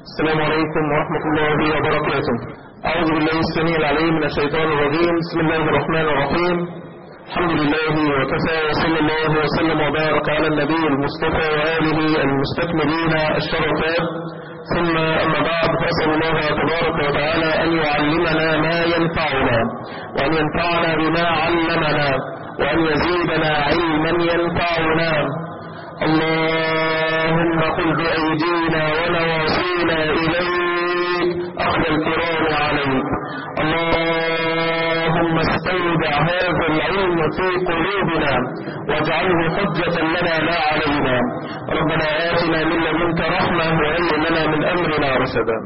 السلام عليكم ورحمة الله وبركاته أعوذ بالله السميع العليم من الشيطان الرجيم بسم الله الرحمن الرحيم الحمد لله وكفى وصلى الله وسلم وبارك على النبي المصطفى وآله المستكملين الشرفات ثم أما بعد فأسأل الله تبارك وتعالى أن يعلمنا ما ينفعنا وأن ينفعنا بما علمنا وأن يزيدنا علما ينفعنا اللهم قل بأيدينا ونواصينا إليك أخذ الكرام عليك اللهم استودع هذا العلم في قلوبنا واجعله حجة لنا لا علينا ربنا آتنا من لدنك رحمة وهيئ لنا من أمرنا رشدا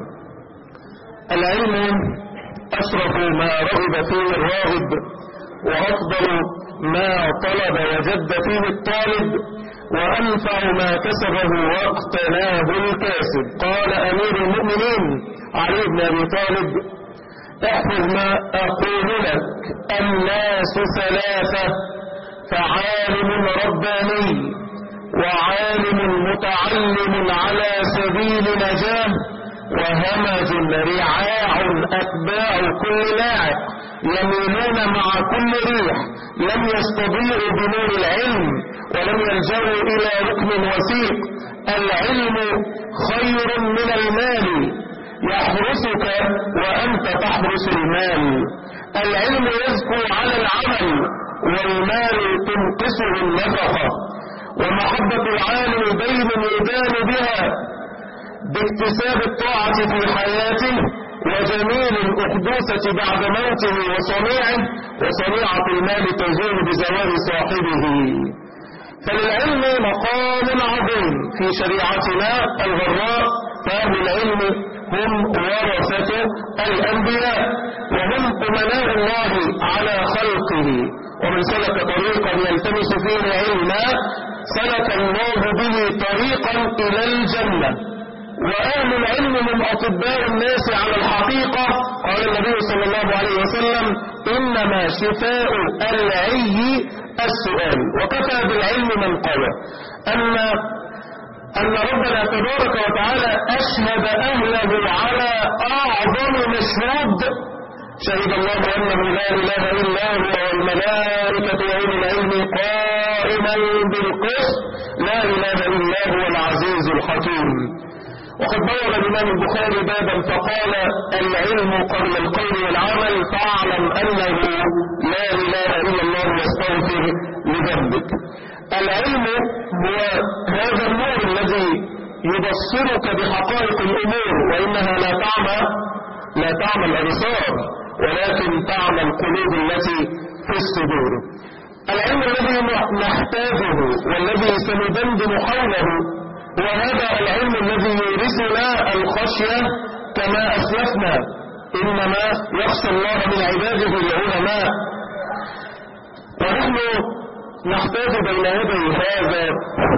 العلم أشرف ما رغب فيه الراغب وأفضل ما طلب وجد فيه الطالب وأنفع ما كسبه واقتناه الكاسب قال أمير المؤمنين علي بن أبي طالب احفظ ما أقول لك الناس ثلاثة فعالم رباني وعالم متعلم على سبيل نجاه وهمج رعاع أتباع كل لاعب يميلون مع كل ريح لم يستضيعوا بنور العلم ولم يلجأوا إلى ركن وثيق العلم خير من المال يحرسك وأنت تحرس المال العلم يزكو على العمل والمال تنقصه النفقة ومحبة العالم بين يدان بها باكتساب الطاعة في حياته وجميل الأحدوثة بعد موته وصنيعه وصنيعة المال تزول بزوال صاحبه فللعلم مقام عظيم في شريعتنا الغراء فأهل العلم هم ورثة الأنبياء وهم أمناء الله على خلقه ومن سلك طريقا يلتمس فيه علما سلك الله به طريقا إلى الجنة وأهل العلم من أطباء الناس على الحقيقة قال النبي صلى الله عليه وسلم إنما شفاء العي السؤال وكفى بالعلم من قال أن أن ربنا تبارك وتعالى أشهد أهله على أعظم مشهود شهد الله أنه لا إله إلا هو والملائكة وأولي العلم قائما بالقسط لا إله إلا هو العزيز الحكيم وقد بوب الإمام البخاري بابا فقال العلم قبل القول والعمل فاعلم أنه لا إله إلا الله واستغفر لذنبك العلم هو هذا النور الذي يبصرك بحقائق الأمور وإنها لا تعمى لا تعمى الأبصار ولكن تعمى القلوب التي في الصدور العلم الذي نحتاجه والذي سندندن حوله هو هذا العلم الذي يورثنا الخشية كما أسلفنا إنما يخشى الله من عباده العلماء ونحن نحتاج بين يدي هذا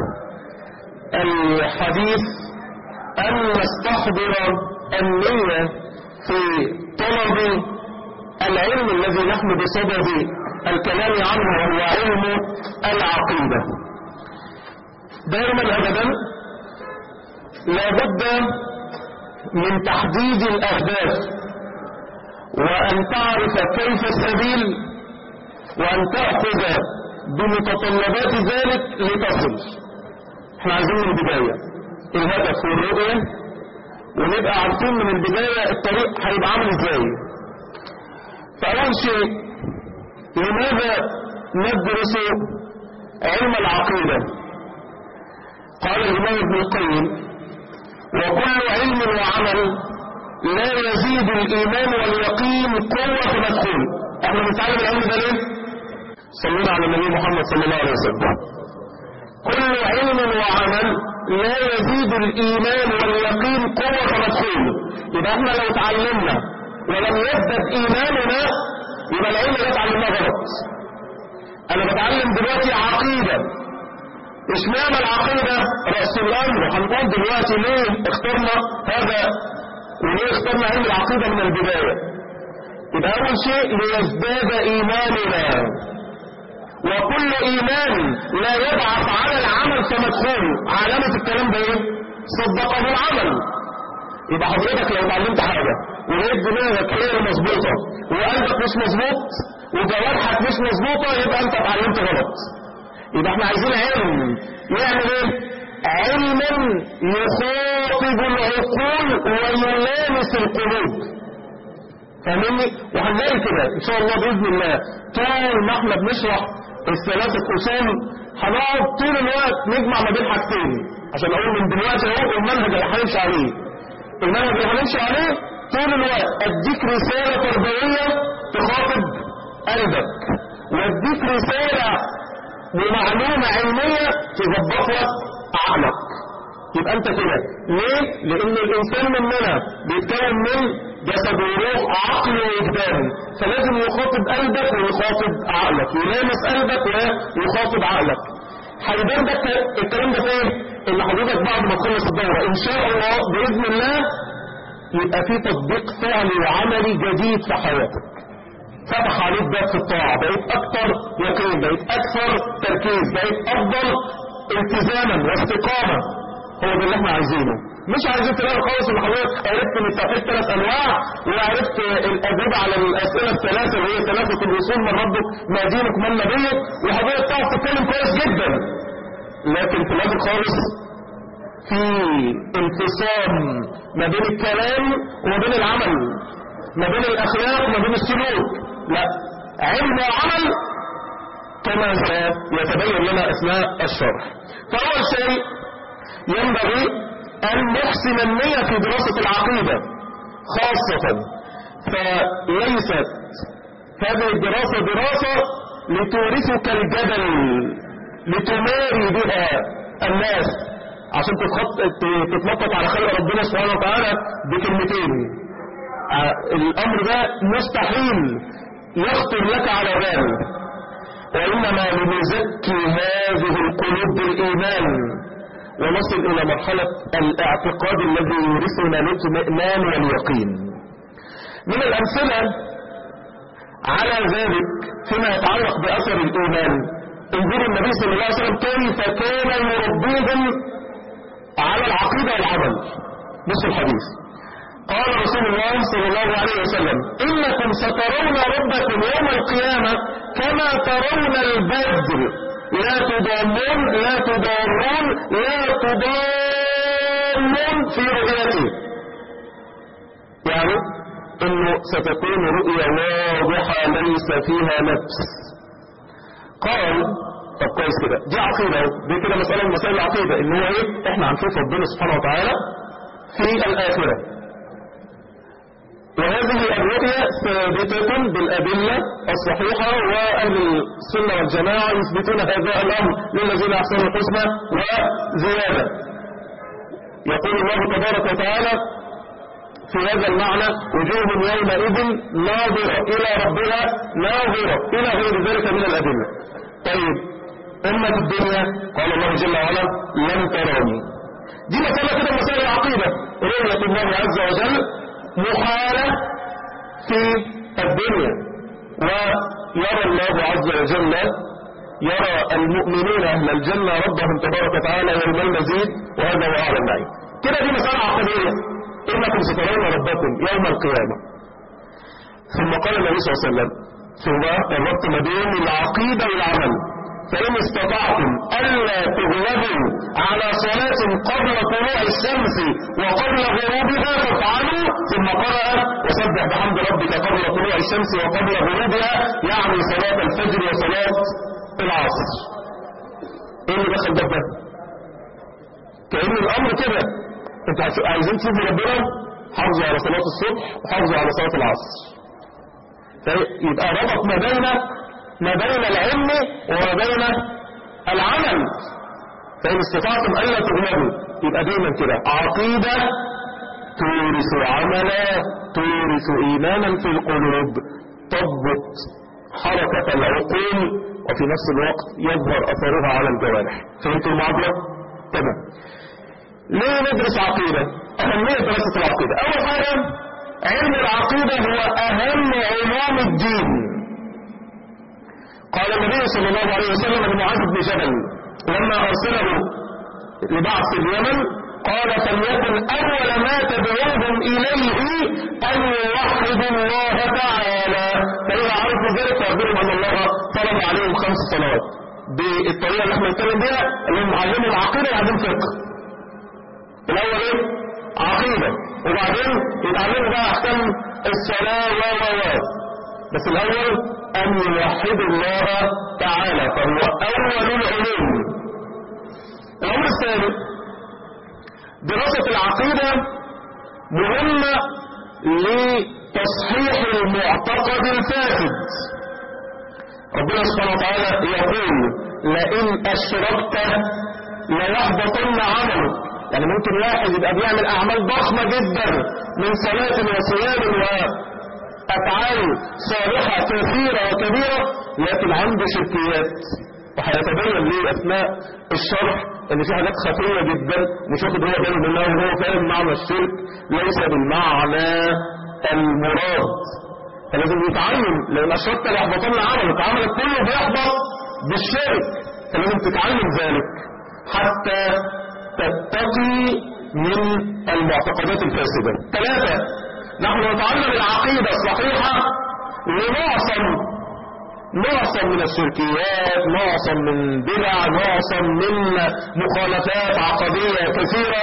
الحديث أن نستحضر النية في طلب العلم الذي نحن بصدد الكلام عنه وهو علم العقيدة دائما أبدا لابد من تحديد الأهداف وأن تعرف كيف السبيل وأن تأخذ بمتطلبات ذلك لتصل احنا عايزين من البداية الهدف والرؤية ونبقى عارفين من البداية الطريق هيبقى عامل ازاي فأول شيء لماذا ندرس علم العقيدة قال الإمام ابن القيم وكل علم وعمل لا يزيد الإيمان واليقين قوة مدخول احنا بنتعلم العلم ده ليه؟ صلينا على النبي محمد صلى الله عليه وسلم كل علم وعمل لا يزيد الإيمان واليقين قوة مدخول يبقى احنا لو اتعلمنا ولم يزدد إيماننا يبقى العلم ده اتعلمناه غلط أنا بتعلم دلوقتي عقيدة اشمعنى العقيدة رأس الأمر هنقول دلوقتي ليه اخترنا هذا وليه اخترنا علم العقيدة من البداية يبقى أول شيء ليزداد إيماننا وكل إيمان لا يبعث على العمل كمدخول علامة الكلام ده ايه؟ صدقه العمل يبقى حضرتك لو اتعلمت حاجة ولقيت دماغك هي اللي مظبوطة وقلبك مش مظبوط وجوارحك مش مظبوطة يبقى انت اتعلمت غلط يبقى احنا عايزين علم يعمل ايه علما يخاطب العقول ويلامس القلوب فاهمني وهنلاقي كده ان شاء الله باذن الله طول ما احنا بنشرح الثلاث الاصول هنقعد طول الوقت نجمع ما بين حاجتين عشان اقول من دلوقتي اهو المنهج اللي هنمشي عليه المنهج اللي هنمشي عليه طول الوقت اديك رساله تربويه تخاطب قلبك واديك رساله ومعلومه علميه تظبط لك عقلك يبقى انت كده ليه لان الانسان مننا بيتكون من جسد وروح عقل ووجدان فلازم يخاطب قلبك ويخاطب عقلك يلامس قلبك ويخاطب عقلك هيبان ده الكلام ده فين ان حضرتك بعد ما تخلص الدوره ان شاء الله باذن الله يبقى في تطبيق فعلي وعملي جديد في حياتك فتح عليك باب في الطاعه بقيت اكتر يقين بقيت اكثر تركيز بقيت افضل التزاما واستقامه هو ده اللي احنا عايزينه مش عايزين تلاقي خالص ان حضرتك عرفت من التوحيد ثلاث انواع وعرفت الاجوبه على الاسئله الثلاثه اللي هي ثلاثه الوصول من ربك ما دينك من نبيك وحضرتك تعرف تتكلم كويس جدا لكن في الاخر خالص في انفصام ما بين الكلام وما بين العمل ما بين الاخلاق وما بين السلوك لا علم وعمل كما سيتبين لنا اثناء الشرح فاول شيء ينبغي أن نحسن النية في دراسة العقيدة خاصة فليست هذه الدراسة دراسة لتورثك الجدل لتماري بها الناس عشان تتنطط على خلق ربنا سبحانه وتعالى بكلمتين الأمر ده مستحيل يخطر لك على بال وإنما لنزكي هذه القلوب بالإيمان ونصل إلى مرحلة الاعتقاد الذي يورثنا الاطمئنان واليقين من الأمثلة على ذلك فيما يتعلق بأثر الإيمان انظروا النبي صلى الله عليه وسلم كيف كان يربيهم على العقيدة والعمل نص الحديث قال رسول الله صلى الله عليه وسلم إنكم سترون ربكم يوم القيامة كما ترون البدر لا تضامون لا تضارون لا تضامون في رؤيته يعني انه ستكون رؤية واضحة ليس فيها نفس قال طب كويس كده دي عقيدة دي كده مسألة من مسائل العقيدة ان هو ايه احنا هنشوف ربنا سبحانه وتعالى في الآخرة وهذه الرؤية ثابتة بالأدلة الصحيحة وأهل السنة والجماعة يثبتون هذا الأمر للذين أحسنوا الحسنى وزيادة يقول الله تبارك وتعالى في هذا المعنى وجوه يومئذ ناظرة إلى ربها ناظرة إلى غير ذلك من الأدلة طيب أمة الدنيا قال الله جل وعلا لن تروني دي مسألة كده مسائل العقيدة رؤية الله عز وجل محالة في الدنيا ويرى الله عز وجل يرى المؤمنون أهل الجنة ربهم تبارك وتعالى يوم المزيد وهذا هو أعلى المعين كده دي مسألة عقلية إنكم سترون ربكم يوم القيامة ثم قال النبي صلى الله عليه وسلم ثم الربط ما بين العقيدة والعمل فإن استطعتم ألا تغلبوا على صلاة قبل طلوع الشمس وقبل غروبها فافعلوا ثم قرأ وسبح بحمد ربك قبل طلوع الشمس وقبل غروبها يعني صلاة الفجر وصلاة العصر ايه اللي دخل ده ده كأن الأمر كده انتوا عايزين تشوفوا ربنا حافظوا على صلاة الصبح وحافظوا على صلاة العصر فيبقى ربط ما بين ما بين العلم وما بين العمل فإن استطعتم ألا تغلبوا يبقى دايما كده عقيدة تورث عملا تورث إيمانا في القلوب تضبط حركة العقول وفي نفس الوقت يظهر أثرها على الجوارح فهمت المعادلة؟ تمام ليه ندرس عقيدة؟ أهمية دراسة العقيدة أول حاجة علم العقيدة هو أهم علوم الدين قال النبي صلى الله عليه وسلم لمعاذ بن جبل لما أرسله لبعث اليمن قال فليكن أول ما تدعوهم إليه أن يوحدوا الله تعالى فإذا عرفوا ذلك فأخبرهم أن الله فرض عليهم خمس صلوات بالطريقة اللي احنا بنتكلم بيها اللي هم علموا العقيدة وبعدين فقه الأول إيه؟ عقيدة وبعدين يتعلموا بقى أحكام الصلاة و و و بس الأول أن يوحدوا الله تعالى فهو أول العلوم الأمر الثاني دراسة العقيدة مهمة لتصحيح المعتقد الفاسد ربنا سبحانه وتعالى يقول لئن أشركت ليحبطن عملك يعني ممكن واحد يبقى بيعمل أعمال ضخمة جدا من صلاة وصيام وأفعال صالحة كثيرة وكبيرة لكن عنده شركيات وهيتبين ليه أثناء الشرح ان في حاجات خفية جدا مش واخد هو باله منها وهو فاهم معنى الشرك ليس بالمعنى المراد فلازم يتعلم لان اشركت ليحبطن عملك عملك كله بيحبط بالشرك فلازم تتعلم ذلك حتى تتقي من المعتقدات الفاسدة ثلاثة نحن نتعلم العقيدة الصحيحة لنعصم معصم من الشركيات معصم من بدع معصم من مخالفات عقدية كثيرة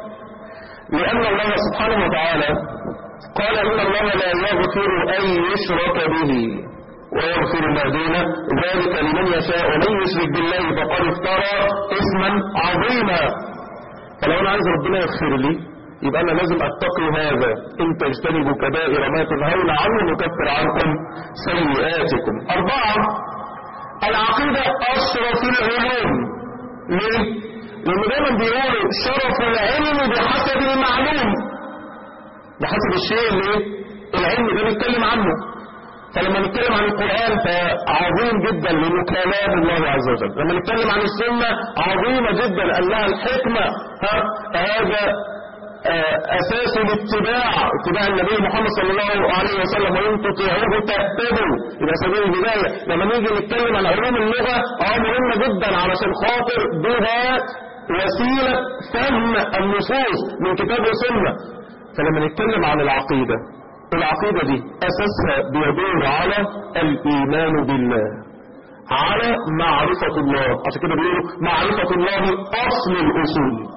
لأن الله سبحانه وتعالى قال إن الله لا يغفر أن يشرك به ويغفر ما دون ذلك لمن يشاء ومن يشرك بالله فقد افترى اسما عظيما فلو انا عايز ربنا يغفر لي يبقى انا لازم اتقي هذا ان تجتنبوا كبائر ما تنهون عنه نكفر عنكم سيئاتكم اربعة العقيدة اشرف العلوم ليه؟ لان دايما بيقولوا شرف العلم بحسب المعلوم بحسب الشيء اللي العلم ده بيتكلم عنه فلما نتكلم عن القرآن فعظيم جدا لأنه كلام الله عز وجل لما نتكلم عن السنة عظيمة جدا أنها الحكمة ها هذا أساس الاتباع اتباع النبي محمد صلى الله عليه وسلم وإن تطيعوه تهتدوا إلى سبيل الهداية لما نيجي نتكلم عن علوم اللغة اه مهمة جدا علشان خاطر بها وسيلة فهم النصوص من كتاب وسنة فلما نتكلم عن العقيدة العقيدة دي أساسها بيدور على الإيمان بالله على معرفة الله عشان كده بيقولوا معرفة الله أصل الأصول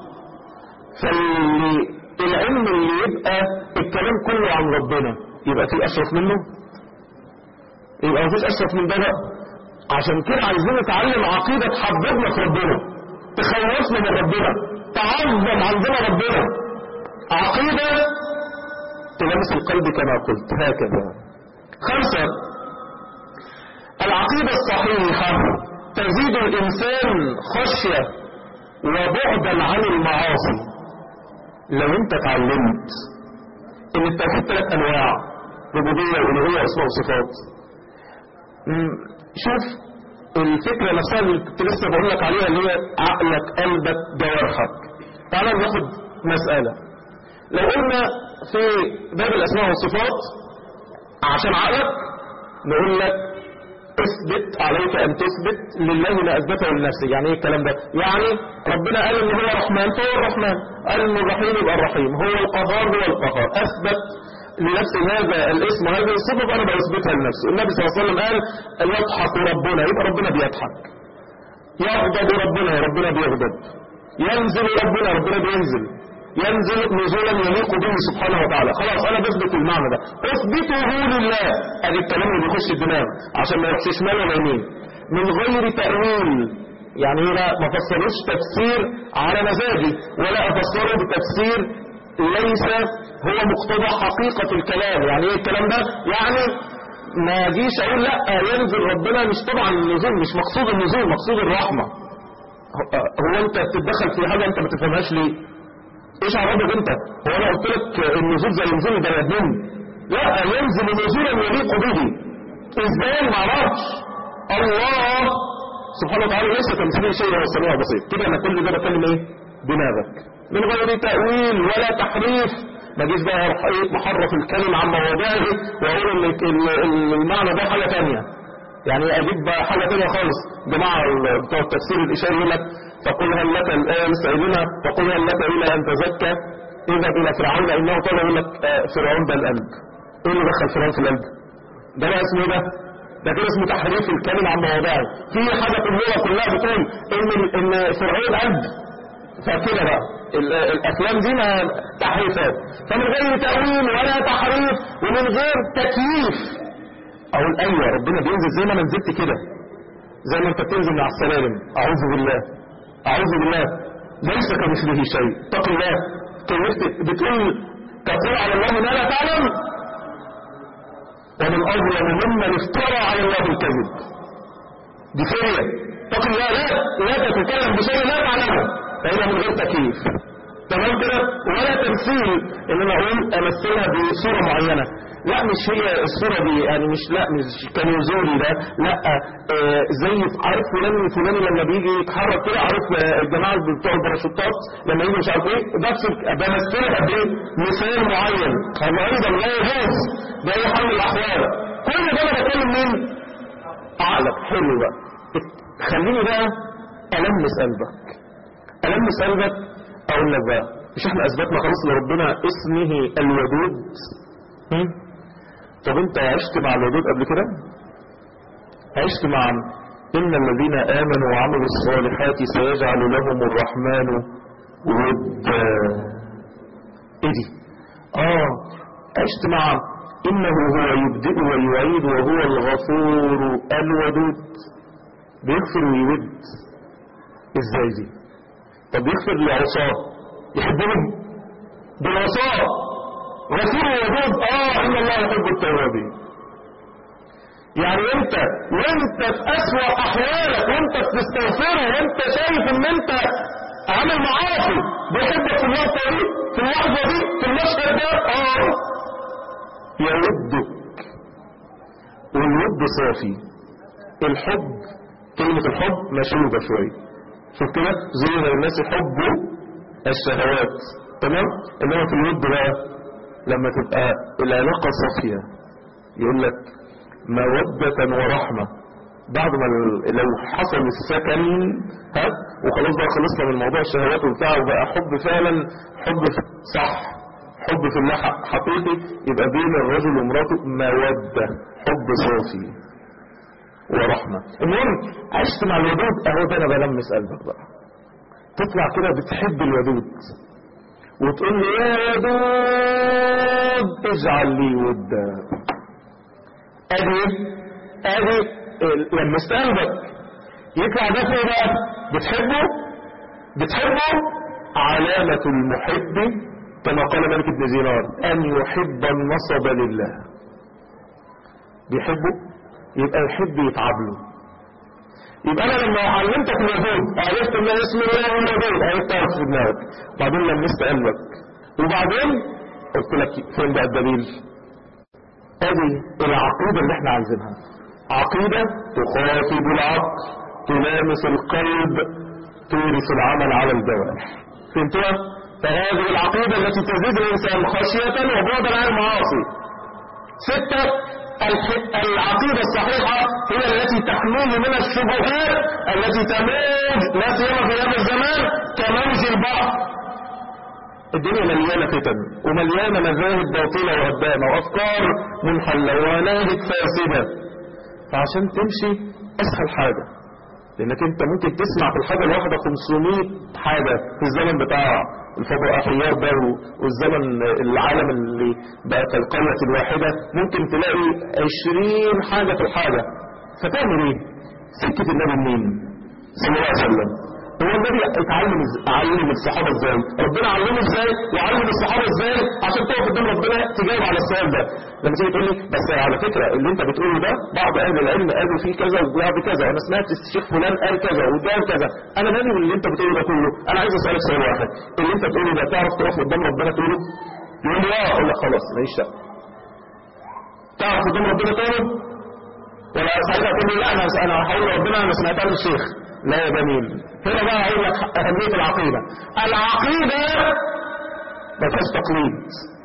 فالعلم اللي يبقى الكلام كله عن ربنا يبقى فيه أشرف منه يبقى مفيش أشرف من ده بقى عشان كده عايزين نتعلم عقيدة تحببنا في ربنا تخوفنا من ربنا تعظم عندنا ربنا عقيدة تلمس القلب كما قلت هكذا خمسة العقيدة الصحيحة تزيد الإنسان خشية وبعدا عن المعاصي لو انت اتعلمت ان التوحيد ثلاث انواع ربوبيه والوهيه واسماء وصفات شوف الفكره نفسها اللي كنت لسه بقول لك عليها اللي هي عقلك قلبك جوارحك تعالى ناخد مساله لو قلنا في باب الاسماء والصفات عشان عقلك نقول لك اثبت عليك ان تثبت لله ما اثبته لنفسه يعني ايه الكلام ده يعني ربنا قال ان هو رحمن فهو الرحمن قال ان الرحيم يبقى الرحيم هو القهار هو القهار اثبت لنفسه هذا الاسم وهذه الصفه فانا بثبتها لنفسي النبي صلى الله عليه وسلم قال يضحك ربنا يبقى ربنا بيضحك يغضب ربنا ربنا بيغضب ينزل ربنا ربنا بينزل ينزل نزولا يليق به سبحانه وتعالى خلاص انا بثبت المعنى ده اثبته لله ادي الكلام اللي بيخش الدماغ عشان ما يخشش شمال ولا يمين من غير تأويل يعني هنا ما فسروش تفسير على مزاجي ولا افسره بتفسير ليس هو مقتضى حقيقة الكلام يعني ايه الكلام ده يعني ما جيش اقول لا ينزل ربنا مش طبعا النزول مش مقصود النزول مقصود الرحمة هو انت بتتدخل في حاجة انت ما تفهمهاش ليه ايش عرضك انت هو انا قلت لك النزول زي نزول البني ادمين لا ينزل نزولا يليق به ازاي ما اعرفش الله سبحانه وتعالى ليس كمثله شيء وهو السميع البصير كده انا كل ده بتكلم ايه دماغك من غير تاويل ولا تحريف ما جيش بقى محرف الكلم عن مواضعه واقول ان المعنى ده حاجه ثانيه يعني اجيب بقى حاجه ثانيه خالص جماعه بتوع التفسير الاشاري يقول لك فقل هل لك الآن سيدنا فقل هل لك إلى أن تزكى اذهب إلى فرعون إنه طلب يقول لك آه، فرعون ده القلب إيه اللي دخل فرعون في القلب ده بقى اسمه إيه ده ده كده اسمه تحريف الكلمة عن مواضعه في حاجة في اللغة كلها بتقول إن إن فرعون قلب فكده بقى ال- الافلام دي ما تحريفات فمن غير تأويل ولا تحريف ومن غير تكييف اقول ايوه ربنا بينزل زي ما انا نزلت كده زي ما انت بتنزل من على السلالم اعوذ بالله اعوذ بالله ليس كمثله شيء اتق الله كيفت بتقول تقول على الله ما لا تعلم ومن اظلم ممن افترى على الله الكذب دي فرية اتق الله لا لا تتكلم بشيء لا تعلمه فهي من غير تكييف تمام كده ولا تمثيل ان انا اقول امثلها بصوره معينه لا مش هي الصوره دي يعني مش لا مش كنزولي ده لا آه زي عارف فلان الفلاني لما بيجي يتحرك كده عارف آه، الجماعه بتوع الباراشوتات لما يجي مش عارف ايه نفس ال- بمثلها بايه مثال معين هذا ايضا لا يجوز باي حال من الاحوال كل ده انا بتكلم مين عقلك حلو بقى خليني بقى ألمس قلبك ألمس قلبك أقول لك بقى مش احنا أثبتنا خلاص لربنا اسمه الودود هم؟ طب انت عشت مع الودود قبل كده عشت مع إن الذين آمنوا وعملوا الصالحات سيجعل لهم الرحمن ودا ايه دي اه عشت مع إنه هو يبدئ ويعيد وهو الغفور الودود بيغفر ويود ازاي دي طب يغفر لعصاه يحبهم بالعصاه غفور ودود اه ان الله يحب التوابين يعني انت وانت في اسوأ احوالك وانت بتستغفره وانت شايف ان انت عامل معاصي بيحبك في اللحظه دي في اللحظه دي في المشهد ده اه يودك والود صافي الحب كلمة الحب مشروبة شوية شوف كده زين الناس حب الشهوات تمام انما في الود بقى لما تبقى العلاقة صافية يقول لك مودة ورحمة بعد ما ال- لو حصل السكن ها وخلاص بقى خلصنا من موضوع الشهوات وبتاع وبقى حب فعلا حب صح حب في الله ح- حقيقي يبقى بين الرجل ومراته مودة حب صافي ورحمة المهم عشت مع الودود اهو ده انا بلمس قلبك بقى تطلع كده بتحب الودود وتقول له يا ودود اجعل لي ودا ادي ادي ال- لمست قلبك يطلع ده فين بقى بتحبه بتحبه علامة المحب كما قال ملك بن دينار ان يحب النصب لله بيحبه يبقى يحب يتعب له يبقى انا لما علمتك الوجود عرفت ان اسم الله هو الوجود عرفت تعرف في دماغك بعدين لمست قلبك وبعدين قلت لك فين بقى الدليل ادي العقيدة اللي احنا عايزينها عقيدة تخاطب العقل تلامس القلب تورث العمل على الجوارح فهمتوها؟ فهذه العقيدة التي تزيد الإنسان خشية وبعدا عن المعاصي ستة الح- العقيدة الصحيحة هي التي تحميه من الشبهات التي تموج لا سيما في هذا الزمان كموج البحر الدنيا مليانة فتن ومليانة مذاهب باطلة وهدامة وأفكار منحلة ومناهج فاسدة فعشان تمشي أسهل حاجة لأنك أنت ممكن تسمع في الحاجة الواحدة 500 حاجة في الزمن بتاع الفضائيات ده والزمن العالم اللي بقى كالقرية الواحدة ممكن تلاقي 20 حاجة في الحاجة فتعمل ايه؟ سكة النبي منين؟ صلى الله عليه وسلم هو النبي اتعلم إز- علم الصحابة ازاي ربنا علمه ازاي وعلم الصحابة ازاي عشان تقف قدام ربنا تجاوب على السؤال ده لما تيجي تقول لي بس على فكرة اللي انت بتقوله ده بعض اهل العلم قالوا فيه كذا وبعض كذا وانا سمعت الشيخ فلان قال كذا وده قال كذا انا مالي من اللي انت بتقوله ده كله انا عايز اسالك سؤال واحد اللي انت بتقوله ده تعرف تقف قدام ربنا تقوله يقول لي اه اقول لك خلاص ماليش شك تعرف قدام ربنا تقوله ولا ساعتها تقول لي لا انا انا هقول ربنا انا سمعتها من الشيخ لا يا جميل هنا بقى هقول لك اهميه العقيده العقيده ما فيهاش تقليد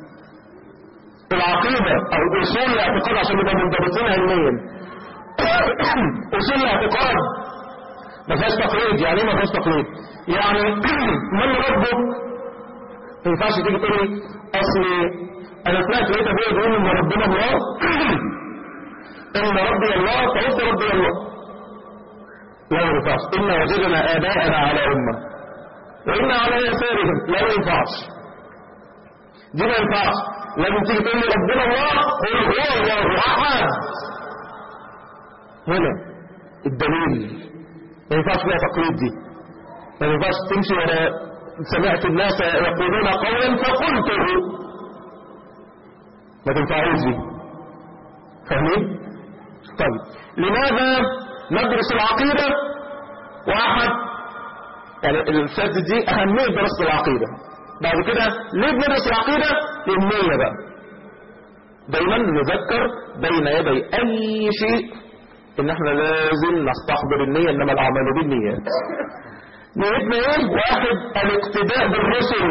العقيده او اصول الاعتقاد عشان نبقى منضبطين علميا اصول الاعتقاد ما فيهاش تقليد يعني ايه ما فيهاش تقليد يعني من ربك ما ينفعش تيجي تقول لي اصل انا سمعت لقيت ابويا بيقول ان ربنا الله ان ربي الله فقلت ربي الله لا ما ينفعش ان وجدنا اباءنا على امه وان على يسارهم لا ما ينفعش دي ما ينفعش لازم تيجي تقول لي ربنا الله قول هو الله احد هنا الدليل ما ينفعش فيها تقليد دي ما ينفعش تمشي ورا سمعت الناس يقولون قولا فقلته ما تنفعوش دي فاهمين؟ طيب لماذا ندرس العقيدة واحد يعني الفات دي أهمية دراسة العقيدة بعد كده ليه بندرس العقيدة؟ للنية بقى دايما نذكر بين يدي أي شيء إن احنا لازم نستحضر النية إنما الأعمال بالنيات نيتنا ايه؟ واحد الاقتداء بالرسل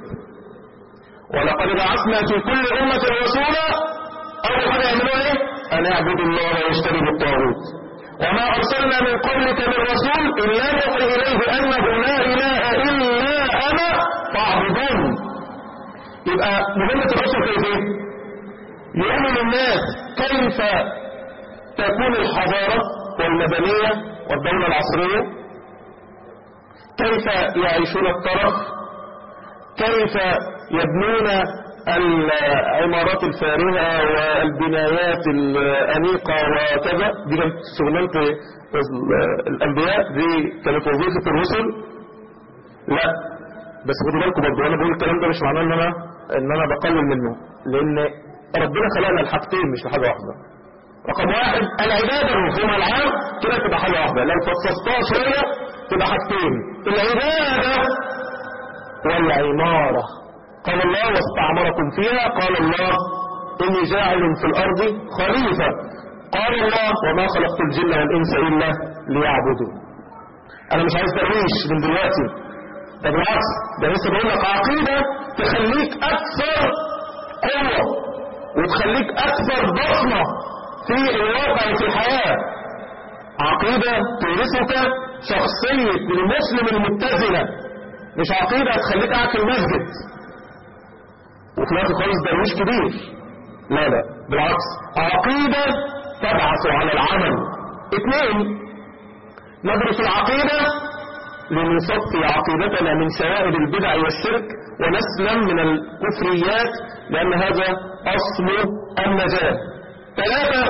ولقد بعثنا في كل أمة رسولا أول حاجة يعملوها ايه؟ أن يعبدوا الله ويجتنبوا الطاغوت وما أرسلنا من قبلك من رسول إلا نوحي إليه أنه لا إله إلا أنا فاعبدون يبقى مهمة الرسل كيف ايه؟ يقول للناس كيف تكون الحضارة والمدنية والدولة العصرية كيف يعيشون الطرف كيف يبنون العمارات الفارهة والبنايات الأنيقة وكذا دي كانت شغلانة الأنبياء دي كانت وظيفة الرسل لا بس خدوا بالكم برضه أنا بقول الكلام ده مش معناه إن أنا إن أنا بقلل منه لأن ربنا خلقنا الحاجتين مش لحاجة واحدة رقم واحد العبادة المفهوم العام كده تبقى حاجة واحدة لو فصصتها شوية تبقى حاجتين العبادة والعمارة قال الله واستعمركم فيها قال الله إني جاعل في الأرض خليفة قال الله وما خلقت الجن والإنس إلا ليعبدون أنا مش عايز ترويش من دلوقتي ده بالعكس ده لسه بقول لك عقيدة تخليك أكثر قوة وتخليك أكثر بصمة في الواقع وفي الحياة عقيدة تورثك شخصية المسلم المتزنة مش عقيدة تخليك قاعد في المسجد وفي الوقت خالص درويش كبير لا لا بالعكس عقيدة تبعث على العمل اثنين ندرس العقيدة لنصفي عقيدتنا من شوائب البدع والشرك ونسلم من الكفريات لأن هذا أصل النجاة ثلاثة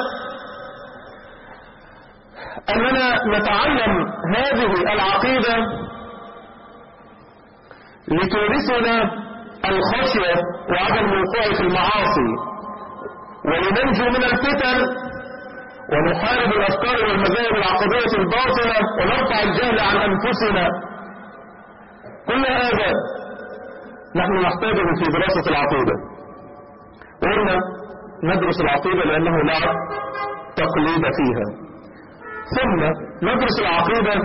أننا نتعلم هذه العقيدة لتورثنا الخشية وعدم الوقوع في المعاصي ولننجو من الفتن ونحارب الأفكار والمذاهب العقدية الباطلة ونرفع الجهل عن أنفسنا كل هذا نحن نحتاجه في دراسة العقيدة وقلنا ندرس العقيدة لأنه لا تقليد فيها ثم ندرس العقيدة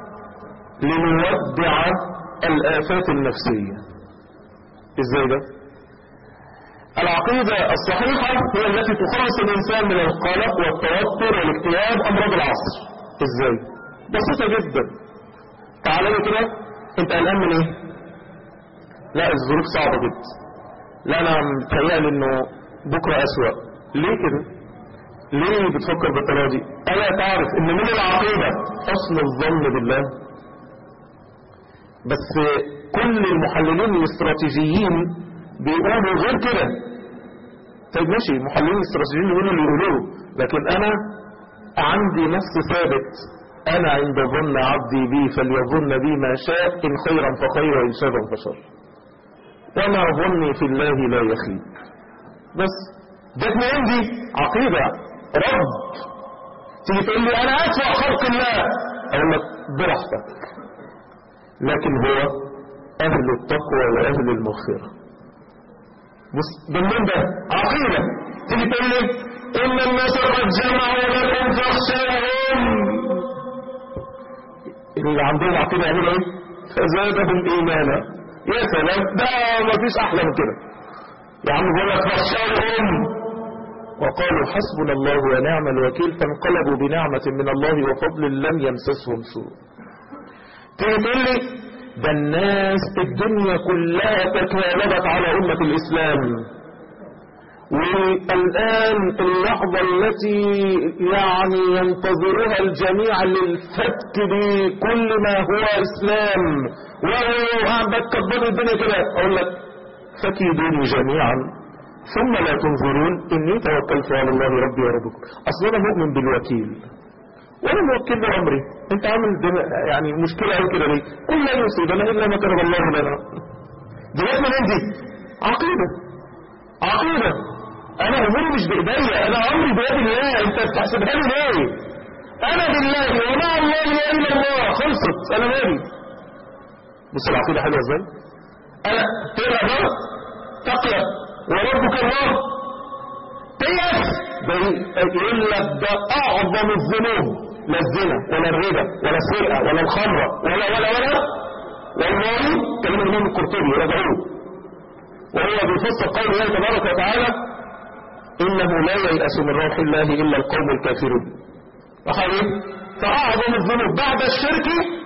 لنودع الآفات النفسية ازاي ده العقيدة الصحيحة هي التي تخلص الإنسان من القلق والتوتر والاكتئاب أمراض العصر ازاي بسيطة جدا تعالى لي كده انت قلقان من ايه لا الظروف صعبة جدا لا انا متهيألي انه بكرة اسوأ ليه كده ليه بتفكر بالطريقة دي الا تعرف ان من العقيدة حسن الظن بالله بس كل المحللين الاستراتيجيين بيقولوا غير كده طيب ماشي محللين الاستراتيجيين يقولوا اللي يقولوه لكن انا عندي نفس ثابت انا عند ظن عبدي بي فليظن بي ما شاء ان خيرا فخير وان شرا فشر وما ظني في الله لا يخيب بس جت من عندي عقيدة رب تيجي تقول لي انا اسوأ خلق الله اقول لك براحتك لكن هو اهل التقوى واهل المغفرة بص ده منين ده عقيدة تيجي تقول لي ان الناس قد جمعوا لكم فاخشوهم اللي عندهم عقيدة يعملوا ايه فزادهم ايمانا يا سلام ده مفيش احلى من كده يا عم بقول لك فاخشوهم وقالوا حسبنا الله ونعم الوكيل فانقلبوا بنعمة من الله وفضل لم يمسسهم سوء تيجي تقول لي ده الناس الدنيا كلها تكالبت على أمة الإسلام والآن اللحظة التي يعني ينتظرها الجميع للفتك بكل ما هو إسلام وهو بتكبر الدنيا كده أقول لك فكيدوني جميعا ثم لا تنظرون إني توكلت على الله ربي وربكم أصلا أنا مؤمن بالوكيل وانا موكل له امري انت عامل يعني مشكله قوي كده ليه قل لا يصيبنا الا ما كتب الله لنا دي جت منين دي عقيده عقيده انا اموري مش بايديا انا امري بيد الله انت بتحسبها لي ليه انا بالله ومع الله لا اله الا الله خلصت انا مالي بص العقيده حلوه ازاي انا تقرا بقى تقلق وربك الله تيأس يقول لك ده اعظم الذنوب لا الزنا ولا الربا ولا السرقه ولا الخمره ولا ولا ولا والله كلام الامام القرطبي رجعوه وهو بيفسر قول الله تبارك وتعالى انه لا ييأس من روح الله الا القوم الكافرون وقال ايه فاعظم الذنوب بعد الشرك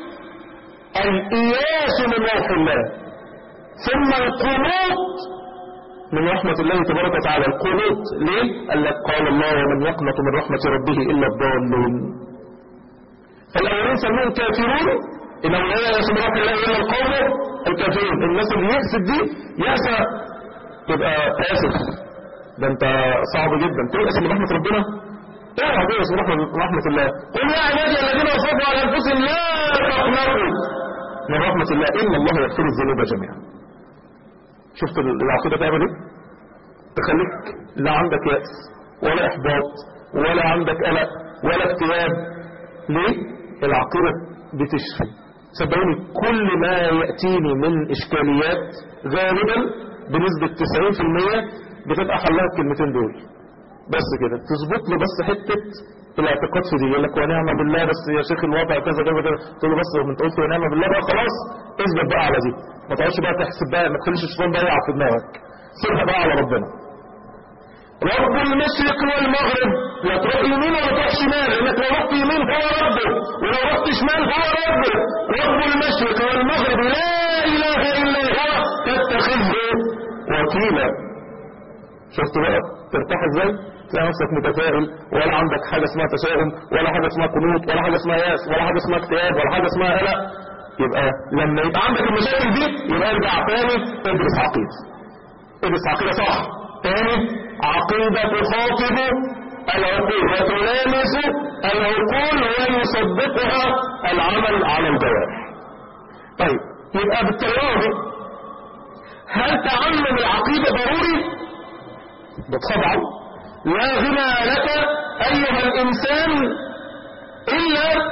الاياس من روح الله ثم القنوط من رحمة الله تبارك وتعالى القنوط ليه؟ قال لك قال الله ومن يقنط من رحمة ربه إلا الضالون فالأولين سموهم كافرون إنه لا يسمى رحمة الله إلا القوم الكافرون الناس اللي يأسف دي يأسى تبقى آسف ده أنت صعب جدا تيأس من رحمة ربنا اوعى تيأس من رحمة, رحمة الله قل يا عبادي الذين أصرفوا على أنفسهم لا تقنطوا من رحمة الله إن الله يغفر الذنوب جميعا شفت العقيدة تعمل ايه تخليك لا عندك يأس ولا احباط ولا عندك قلق ولا اكتئاب ليه العقيدة بتشفي صدقوني كل ما يأتيني من اشكاليات غالبا بنسبة 90% بتبقى حلها الكلمتين دول بس كده تظبط له بس حتة الاعتقاد في دي يقول لك ونعم بالله بس يا شيخ الوضع كذا كذا كذا تقول له بس لو انت قلت ونعم بالله بقى خلاص اثبت بقى على دي ما تقعدش بقى تحسب بقى ما تخليش الشيطان بقى يقع في دماغك سيبها بقى على ربنا رب المشرق والمغرب لا تروح يمين ولا تروح شمال لانك لو رحت يمين هو ربه ولو رحت شمال هو ربه رب المشرق والمغرب لا اله الا هو فاتخذه وكيلا شفت بقى ترتاح ازاي تلاقي نفسك متفائل ولا عندك حاجه اسمها تشاؤم ولا حاجه اسمها قنوط ولا حاجه اسمها ياس ولا حاجه اسمها اكتئاب ولا حاجه اسمها قلق يبقى لما يبقى عندك المشاكل دي يبقى ارجع تاني ادرس عقيده ادرس عقيده صح تاني عقيده تخاطب العقول وتلامس العقول ويصدقها العمل على الجوارح طيب يبقى بالطريقه دي هل تعلم العقيده ضروري بالطبع لا غنى لك ايها الانسان الا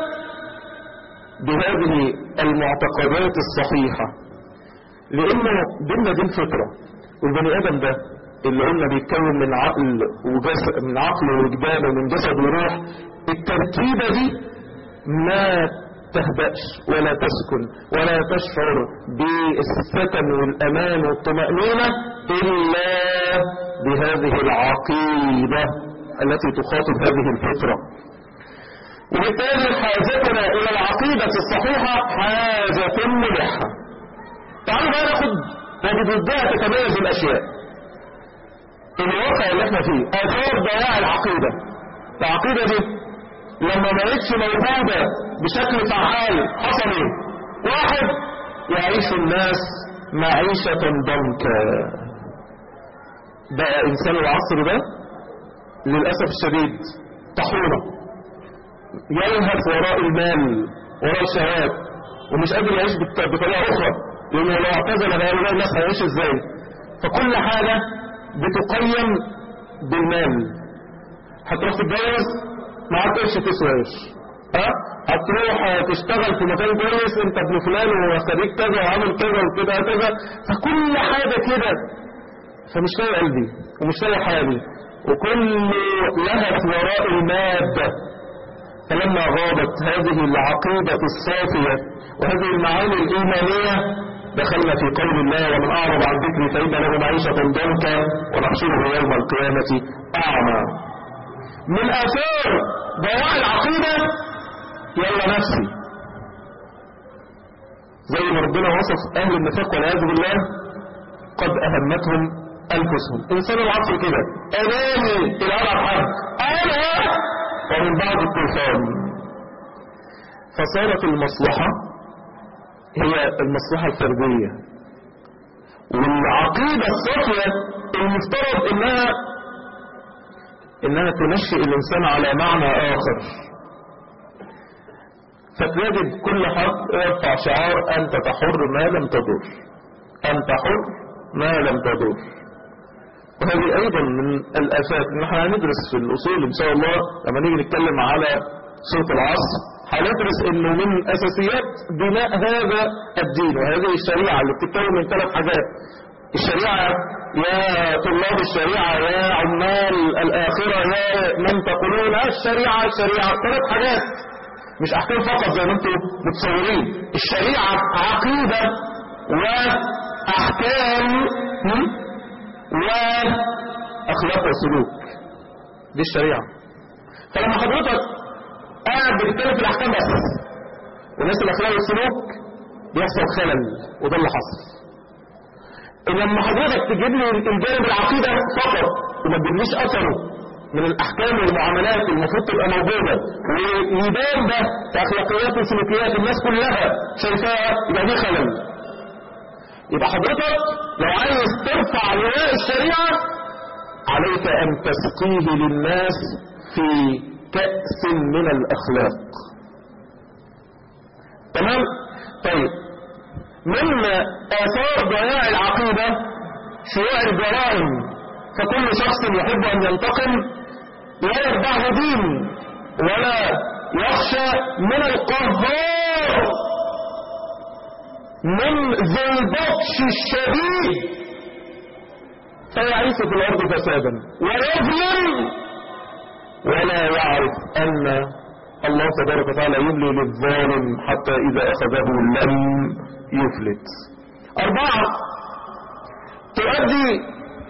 بهذه المعتقدات الصحيحة لانه ديننا دين فطرة والبني ادم ده اللي قلنا بيتكون من عقل وجسد من عقل ووجدان ومن جسد وروح التركيبة دي ما تهدأش ولا تسكن ولا تشعر بالسكن والأمان والطمأنينة إلا بهذه العقيدة التي تخاطب هذه الفطرة وبالتالي حاجتنا إلى العقيدة الصحيحة حاجة ملحة تعالوا بقى ناخد وبضدها تتميز الأشياء الواقع اللي احنا فيه آثار ضياع العقيدة العقيدة دي لما ما بقتش موجودة بشكل فعال حصل ايه واحد يعيش الناس معيشة ضنكا بقى انسان العصر ده للأسف الشديد طحونة يلهث وراء المال وراء الشهوات ومش قادر يعيش بطريقة أخرى لأنه لو اعتزل هؤلاء الناس هيعيش ازاي فكل حاجة بتقيم بالمال هتروح تتجوز معاك قرش تسوى قرش ها هتروح تشتغل في مكان كويس انت ابن فلان وخريج كذا وعامل كذا وكذا كذا فكل حاجه كده فمش لاقي قلبي ومش لاقي حالي وكل لهث وراء الماده فلما غابت هذه العقيده الصافيه وهذه المعاني الايمانيه دخلنا في قول الله ومن اعرض عن ذكري فان له معيشه ضنكا ونحشره يوم القيامه اعمى من اثار ضياع العقيدة يلا نفسي ربنا وصف أهل النفاق والعياذ بالله قد أهمتهم أنفسهم إنسان العصر كده أناني الأرى حد أنا ومن بعض الطوفان فصارت المصلحة هي المصلحة الفردية والعقيدة الصافية المفترض انها انها تنشئ الانسان على معنى اخر فتجد كل حرف يرفع شعار انت تحر ما لم تضر انت حر ما لم تضر وهذه ايضا من الافات ان احنا هندرس في الاصول ان شاء الله لما نيجي نتكلم على سوره العصر هندرس انه من اساسيات بناء هذا الدين وهذه الشريعه اللي بتتكون من ثلاث حاجات الشريعه يا طلاب الشريعه يا عمال الاخره يا من تقولون الشريعه الشريعه ثلاث حاجات مش احكام فقط زي ما انتم متصورين الشريعه عقيده واحكام واخلاق وسلوك دي الشريعه فلما حضرتك قاعد بتتكلم في الاحكام بس وناس الاخلاق والسلوك بيحصل خلل وده اللي حصل لما حضرتك تجيب لي الجانب العقيده فقط وما تجيبليش اثره من الاحكام والمعاملات المفروض تبقى موجوده ويبان ده في اخلاقيات وسلوكيات الناس كلها شايفاها يبقى دي خلل يبقى حضرتك لو عايز ترفع لواء الشريعه عليك ان تسقيه للناس في كأس من الأخلاق تمام طيب من آثار ضياع العقيدة شيوع الجرائم فكل شخص يحب أن ينتقم لا يتبعه دين ولا يخشى من القهار من ذي البطش الشديد فيعيش في الأرض فسادا ويظلم ولا يعرف أن الله تبارك وتعالى يملي للظالم حتى إذا أخذه لم يفلت أربعة تؤدي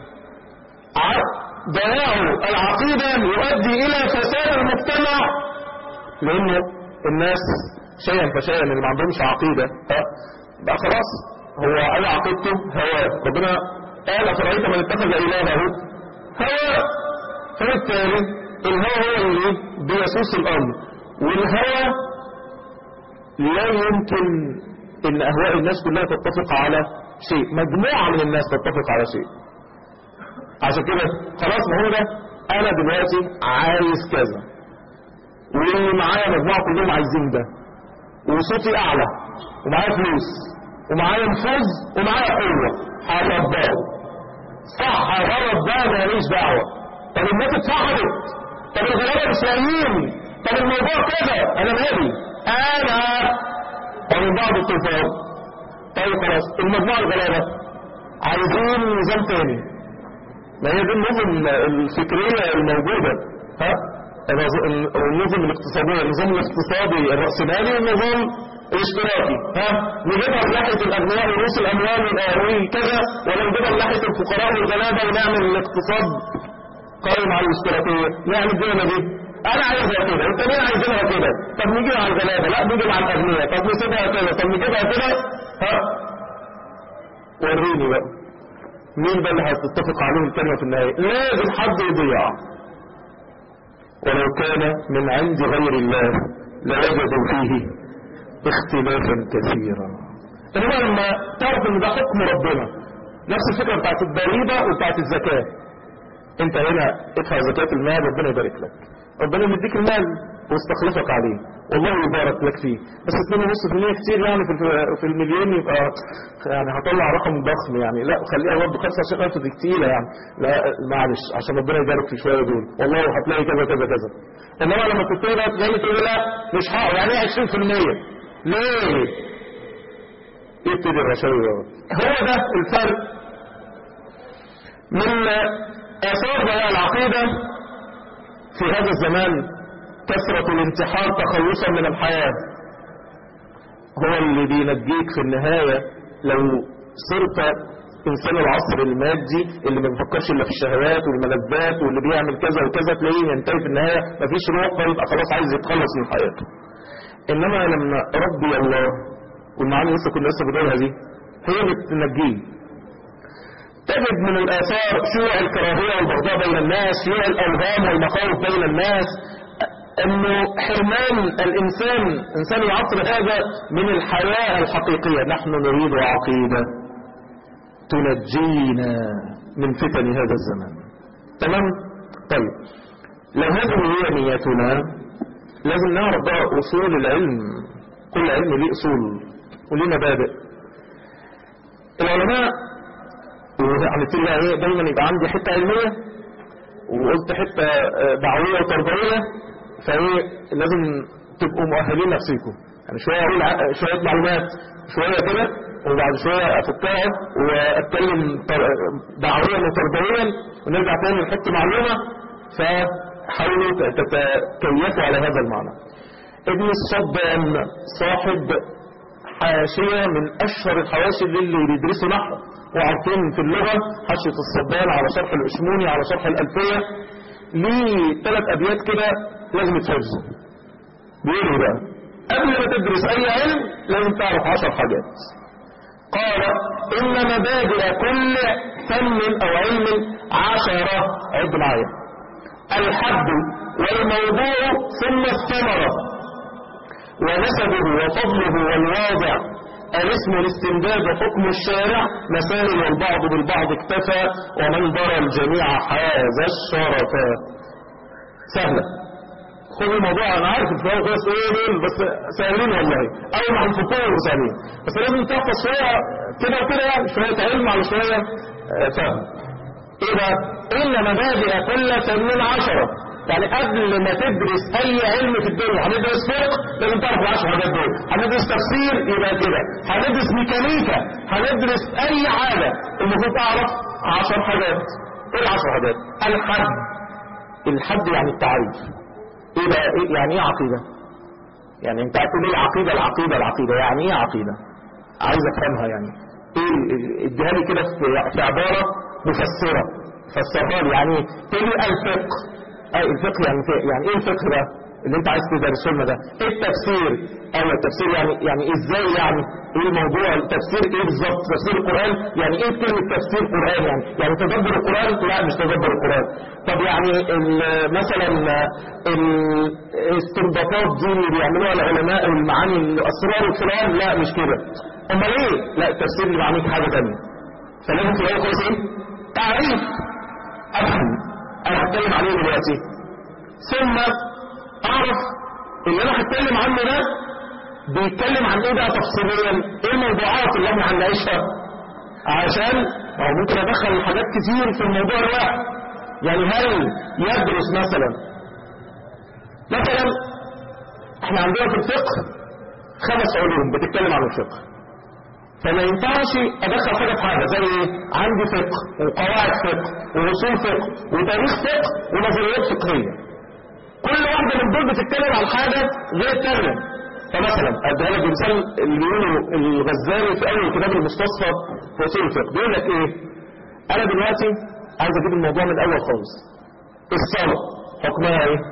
ضياع العقيدة يؤدي إلى فساد المجتمع لأنه الناس شيئا فشيئا اللي ما عندهمش عقيدة بقى خلاص هو أي عقيدته هو ربنا قال أفرأيت من اتخذ إلهه هو فبالتالي الهوى هو اللي بيسوس الامر والهوى لا يمكن ان اهواء الناس كلها تتفق على شيء مجموعة من الناس تتفق على شيء عشان كده خلاص ما هو ده انا دلوقتي عايز كذا واللي معايا مجموعة كلهم عايزين ده وصوتي اعلى ومعايا فلوس ومعايا نفوذ ومعايا قوة هرباه صح هرب ده ماليش دعوة طب الناس اتفحدت طب الغلابة مش لاقيين طب الموضوع كذا انا مالي انا ومن بعض الطوفان طيب خلاص المجموعة الغلابة عايزين نظام تاني ما هي دي النظم الفكرية الموجودة ها النظم الاقتصادية النظام الاقتصادي الرأسمالي والنظام الاشتراكي ها نجيبها من ناحية الأغنياء ورؤوس الأموال وكذا ولا نجيبها من ناحية الفقراء والغلابة ونعمل الاقتصاد قائم على الاشتراكية نعمل دي دي انا عايزها كده انت ليه عايزينها كده طب نجيب على الغلابه لا نجيب على الاغنياء طب نسيبها كده طب نجيبها كده ها وريني بقى مين بقى اللي هتتفق عليه الكلمه في النهايه لازم حد يضيع ولو كان من عند غير الله لوجدوا فيه اختلافا كثيرا انما لما تعرف ان ده حكم ربنا نفس الفكره بتاعت الضريبه وبتاعت الزكاه انت هنا ادفع زكاه المال ربنا يبارك لك ربنا يديك المال ويستخلفك عليه والله يبارك لك فيه بس 2.5% كتير يعني في في المليون يبقى يعني هطلع رقم ضخم يعني لا خليها برضه 25000 دي كتيره يعني لا معلش عشان ربنا يبارك في شويه دول والله هتلاقي كذا كذا كذا انما لما تبتدي بقى تلاقي تقول لا مش حق يعني ايه 20% ليه؟ يبتدي الرشاوي هو ده الفرق من اثار ضياع العقيده في هذا الزمان كثرة الانتحار تخلصا من الحياة هو اللي بينجيك في النهاية لو صرت انسان العصر المادي اللي ما بيفكرش الا في الشهوات والملذات واللي بيعمل كذا وكذا تلاقيه ينتهي في النهاية مفيش روح فيبقى خلاص عايز يتخلص من حياته انما لما ربي الله والمعاني لسه كنا لسه بنقولها دي هي اللي تنجيه تجد من الآثار شيوع الكراهية والبغضاء بين الناس شيوع الأوهام والمخاوف بين الناس انه حرمان الانسان انسان العصر هذا من الحياة الحقيقية نحن نريد عقيدة تنجينا من فتن هذا الزمان تمام طيب لو هذه هي نيتنا لازم نعرف بقى اصول العلم كل علم ليه اصول وليه مبادئ العلماء وهنبتدي بقى ايه دايما يبقى عندي حته علميه وقلت حته دعويه وتربويه فايه لازم تبقوا مؤهلين نفسيكم يعني شويه اقول شويه معلومات شويه كده وبعد شويه افكها واتكلم دعويا وتربويا ونرجع تاني نحط معلومه فحاولوا تتكيفوا على هذا المعنى ابن الصبان صاحب حاشية من أشهر الحواشي اللي بيدرسوا نحو وعارفين في اللغة حاشية الصبان على شرح الأشموني على شرح الألفية ليه ثلاث أبيات كده لازم تحفظوا بيقولوا بقى قبل ما تدرس أي علم لازم تعرف عشر حاجات قال إن مبادئ كل فن أو علم عشرة عد معايا الحد والموضوع ثم الثمرة ونسبه وفضله والواضع الاسم الاستمداد حكم الشارع مسائل والبعض بالبعض اكتفى ومن درى الجميع حاز الشرفا سهلة خذ الموضوع انا عارف في الاول خالص ايه دول بس سهلين والله او مع الفطور سهلين بس لازم تحفظ شويه كده وكده يعني شويه علم على شويه فهم ايه بقى؟ ان مبادئ كل فن عشره يعني قبل ما تدرس اي علم في الدنيا هندرس فقه لازم تعرف العشر حاجات دول هندرس تفسير يبقى كده هندرس ميكانيكا هندرس اي حاجه المفروض تعرف عشر حاجات ايه العشر حاجات الحد الحد يعني التعريف ايه بقى إيه يعني ايه عقيده يعني انت هتقول ايه العقيده العقيده العقيده يعني ايه عقيده عايز افهمها يعني ايه اديها لي كده في عباره مفسره فسرها لي يعني ايه الفقه اي الفقه يعني يعني ايه الفقه بقى اللي انت عايز تدرسه لنا ده ايه التفسير ايوه التفسير يعني يعني ازاي يعني ايه الموضوع التفسير ايه بالظبط تفسير القران يعني ايه كلمه تفسير القران يعني يعني تدبر القران لا مش تدبر القران طب يعني مثلا الاستنباطات دي اللي بيعملوها العلماء والمعاني الاسرار والكلام لا مش كده امال ايه لا التفسير اللي معنيه حاجه ثانيه فلازم في الاول خالص ايه تعريف افهم انا هتكلم عليه دلوقتي ثم اعرف اللي انا هتكلم عنه ده بيتكلم عن ايه بقى تفصيليا ايه الموضوعات اللي احنا هنناقشها عشان او ممكن ادخل حاجات كتير في الموضوع الواحد يعني هل يدرس مثلا مثلا احنا عندنا في الفقه خمس علوم بتتكلم عن الفقه فما ينفعش ادخل حاجه في حاجه زي ايه عندي فقه وقواعد فقه واصول فقه وتاريخ فقه ونظريات فقهيه كل واحده من دول بتتكلم عن حاجه غير الثانيه فمثلا اديها لك مثال اللي بيقوله الغزالي في اول كتاب المستصفى في اصول الفقه بيقول لك ايه انا دلوقتي عايز اجيب الموضوع من الاول خالص الصلاه حكمها ايه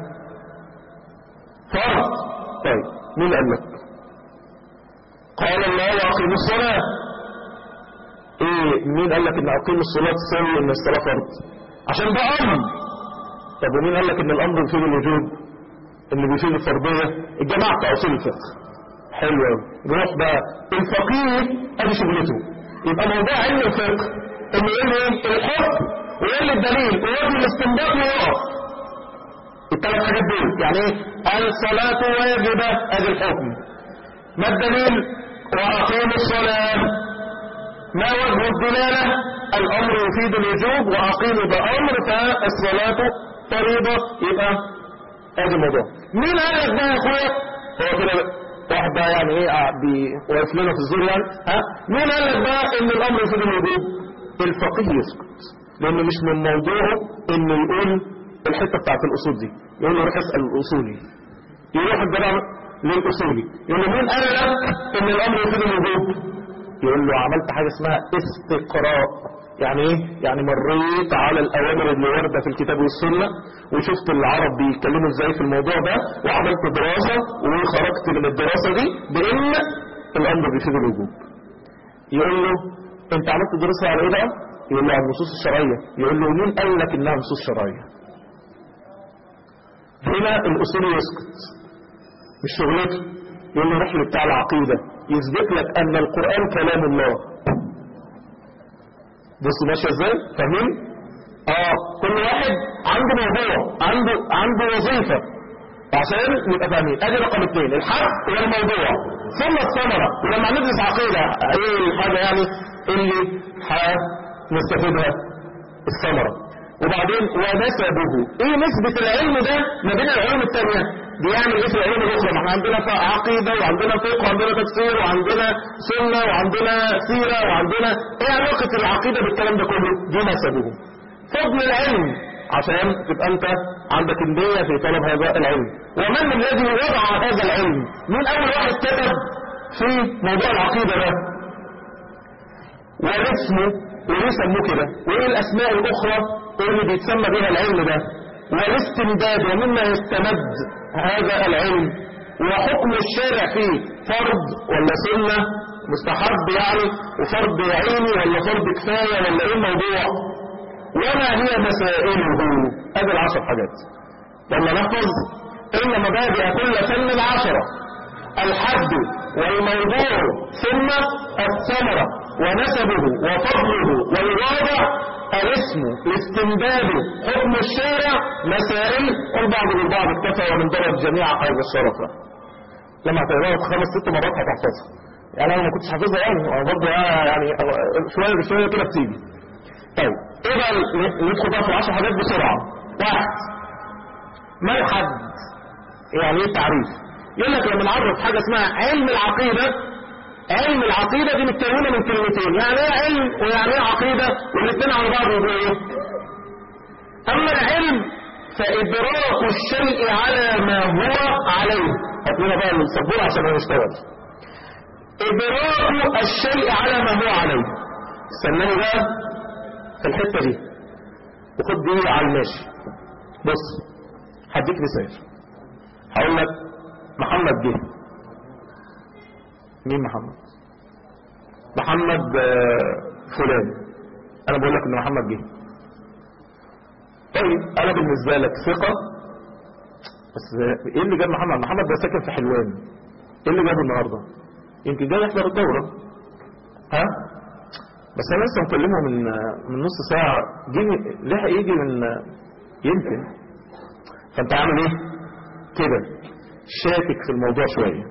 فرض طيب مين قال لك قال الله واقيموا الصلاة ايه مين قال لك ان اقيموا الصلاة تساوي ان الصلاة فرض عشان ده امر طب ومين قال لك ان الامر بيفيد الوجوب اللي بيفيد الفرضية الجماعة بتاع اصول الفقه حلو قوي نروح بقى الفقيه ادي شغلته يبقى موضوع علم الفقه انه يقول ايه الحكم ويقول لي الدليل ويقول الاستنباط ويقف الثلاث حاجات دول يعني ايه الصلاة واجبة ادي الحكم ما الدليل وأقيموا الصلاة ما وجه الدلالة الأمر يفيد الوجوب وأقيموا بأمر فالصلاة فريضة يبقى هذا الموضوع مين قال لك بقى يا اخويا هو كده واحد بقى يعني ايه واقف لنا في الزور يعني ها مين قال لك بقى ان الامر يفيد الوجوب الفقيه يسكت لانه مش من موضوعه انه يقول الحته بتاعت الاصول دي يقول له روح اسال الاصولي يروح الجامعه للأصولي يقول له مين قال لك ان الامر يفيد الوجوب يقول له عملت حاجة اسمها استقراء يعني ايه يعني مريت على الاوامر اللي واردة في الكتاب والسنة وشفت العرب بيتكلموا ازاي في الموضوع ده وعملت دراسة وخرجت من الدراسة دي بان الامر بيفيد الوجوب يقول له انت عملت دراسه على ايه بقى يقول له على النصوص الشرعيه يقول له مين قال لك انها نصوص شرعيه هنا الاصول يسكت مش شغلته يقول له روح بتاع العقيده يثبت لك ان القران كلام الله بصوا ماشيه ازاي فاهمين اه كل واحد عنده موضوع عنده عنده وظيفه عشان نبقى فاهمين ادي رقم اثنين الحق والموضوع ثم الثمره ولما ندرس عقيده ايه الحاجه يعني اللي هنستفيدها الثمره وبعدين ونسبه ايه نسبه العلم ده ما بين العلوم الثانيه بيعمل ايه في العلوم الاخرى ما احنا عندنا عقيده وعندنا فقه وعندنا تفسير وعندنا سنه وعندنا سيره وعندنا ايه علاقه العقيده بالكلام ده كله دي نسبه فضل العلم عشان تبقى انت عندك النية في طلب هذا العلم ومن الذي وضع هذا العلم مين اول واحد كتب في موضوع العقيدة ده واسمه وليه سموه كده وايه الاسماء الاخرى اللي بيتسمى بها العلم ده والاستمداد ومما يستمد هذا العلم وحكم الشارع فيه فرض ولا سنة مستحب يعني وفرض عيني ولا فرض كفاية ولا ايه الموضوع وما هي مسائله ادي العشر حاجات لما نحفظ ان مبادئ كل فن عشرة الحد والموضوع ثم الثمرة ونسبه وفضله والوضع الاسم الاستمداد حكم الشارع مسائل والبعض بالبعض اكتفى ومن درب جميع هذا الشرف لما هتقراها خمس ست مرات هتحفظها يعني انا ما كنتش حافظها يعني انا برضه يعني شويه بشويه كده بتيجي طيب ايه بقى ندخل بقى في العشر حاجات بسرعه واحد ما الحد يعني ايه التعريف يقول لك لما نعرف حاجه اسمها علم العقيده علم العقيده دي متكونه من كلمتين يعني ايه علم ويعني ايه عقيده والاثنين على بعض يبقوا ايه اما العلم فادراك الشيء على ما هو عليه هاتنا بقى السبوره عشان نشتغل ادراك الشيء على ما هو عليه استناني بقى في الحتة دي وخد دي على الماشي بص هديك مثال هقول لك محمد جه مين محمد محمد فلان انا بقول لك ان محمد جه طيب انا بالنسبه لك ثقه بس ايه اللي جاب محمد محمد ده ساكن في حلوان ايه اللي جابه النهارده يمكن جاي يحضر الدوره ها بس انا لسه مكلمه من من نص ساعه جه لحق يجي من يمكن فانت عامل ايه كده شاكك في الموضوع شويه